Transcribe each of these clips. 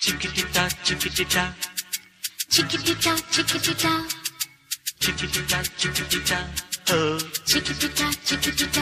சிக்கிட்டிட்டா சிக்கிட்டிட்டா chiquitita, chiquitita, சிக்கிட்டிட்டா சிக்கிட்டிட்டா ஓ chiquitita, chiquitita.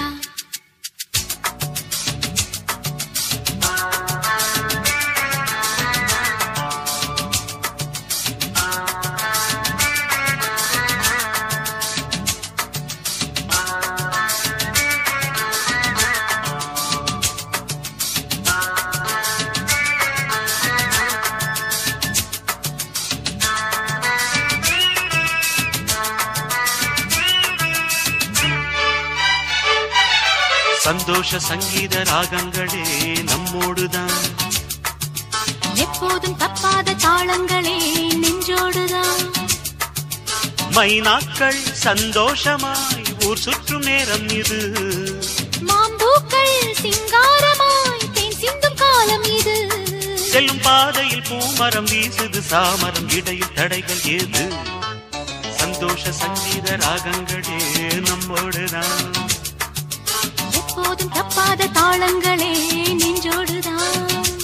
சந்தோஷ சங்கீத ராகங்களே நம்மோடுதான் எப்போதும் தப்பாத தாளங்களே நெஞ்சோடுதான் மைனாக்கள் சந்தோஷமாய் ஊர் சுற்றும் நேரம் இது மாம்பூக்கள் சிங்காரமாய் தேன் சிந்தும் காலம் இது செல்லும் பாதையில் பூமரம் வீசுது சாமரம் இடையில் தடைகள் ஏது சந்தோஷ சங்கீத ராகங்களே நம்மோடுதான் எப்போதும் தப்பாத தாளங்களே நெஞ்சோடுதான்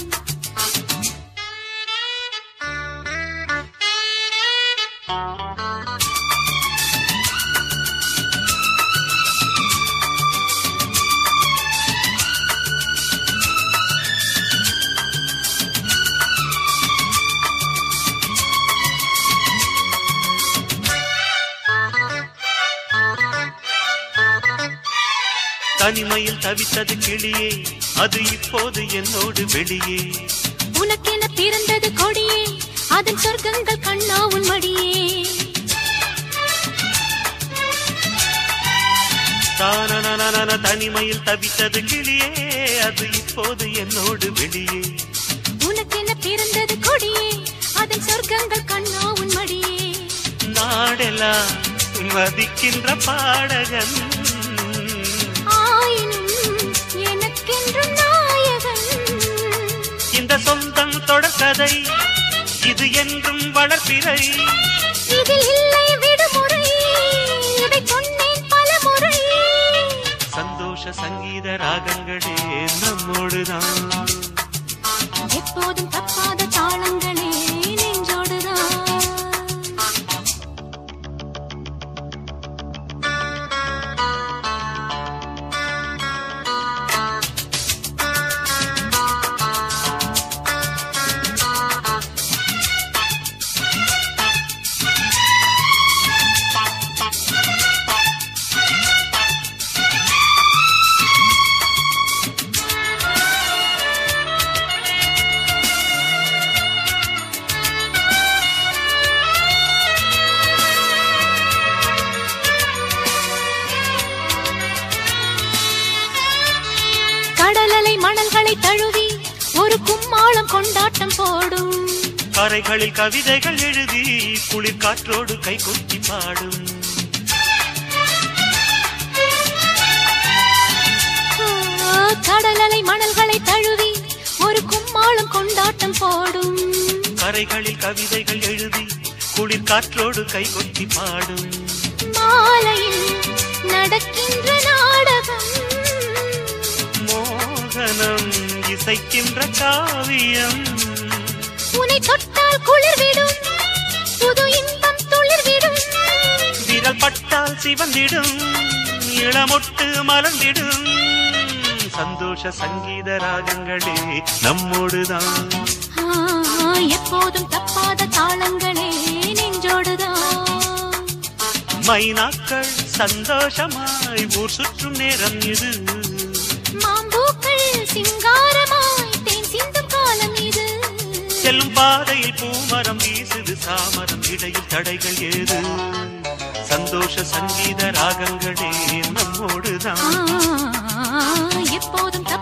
தனிமையில் தவித்தது கிளியே அது இப்போது என்னோடு வெளியே உனக்கென பிறந்தது கொடியே அதன் சொர்க்கங்கள் கண்ணா உன் மடியே தானனனனன தனிமையில் தவித்தது கிளியே அது இப்போது என்னோடு வெளியே உனக்கென பிறந்தது கொடியே அதன் சொர்க்கங்கள் கண்ணா உன் மடியே நாடெல்லாம் மதிக்கின்ற பாடகன் ஆயினும் எனக்கென்றும் நாயகன் இந்த சொந்தம் தொடர்கதை இது என்றும் வளர்ப்பிறை இதில் இல்லை விடுமுறை இதை சொன்னேன் பலமுறை சந்தோஷ சங்கீத ராகங்களே நம்மோடுதான் எப்போதும் தப்பாத தாளங்களே நெஞ்சோடுதான் கடலலை மணல்களை தழுவி ஒரு கும்மாளம் கொண்டாட்டம் போடும் கரைகளில் கவிதைகள் எழுதி குளிர் காற்றோடு கை கொத்தி பாடும் ஆ, கடலலை மணல்களை தழுவி ஒரு கும்மாளம் கொண்டாட்டம் போடும் கரைகளில் கவிதைகள் எழுதி குளிர் காற்றோடு கை கொத்தி பாடும் மாலையில் நடக்கின்ற நாடகம் மோகனம் இசைக்கின்ற காவியம் உனை தொட்டால் குளிர்விடும் புது இன்பம் துளிர்விடும் விரல் பட்டால் சிவந்திடும் இளமொட்டு மலர்ந்திடும் சந்தோஷ சங்கீத ராகங்களே நம்மோடுதான் ஆ, எப்போதும் தப்பாத தாளங்களே நெஞ்சோடுதான் மைனாக்கள் சந்தோஷமாய் ஊர் சுற்றும் நேரம் இது மாம்பூக்கள் சிங்காரமாய் தேன் சிந்தும் காலம் இது செல்லும் பாதையில் பூமரம் வீசுது சாமரம் இடையில் தடைகள் ஏது சந்தோஷ சங்கீத ராகங்களே நம்மோடுதான் ஆ, எப்போதும் தப்பாத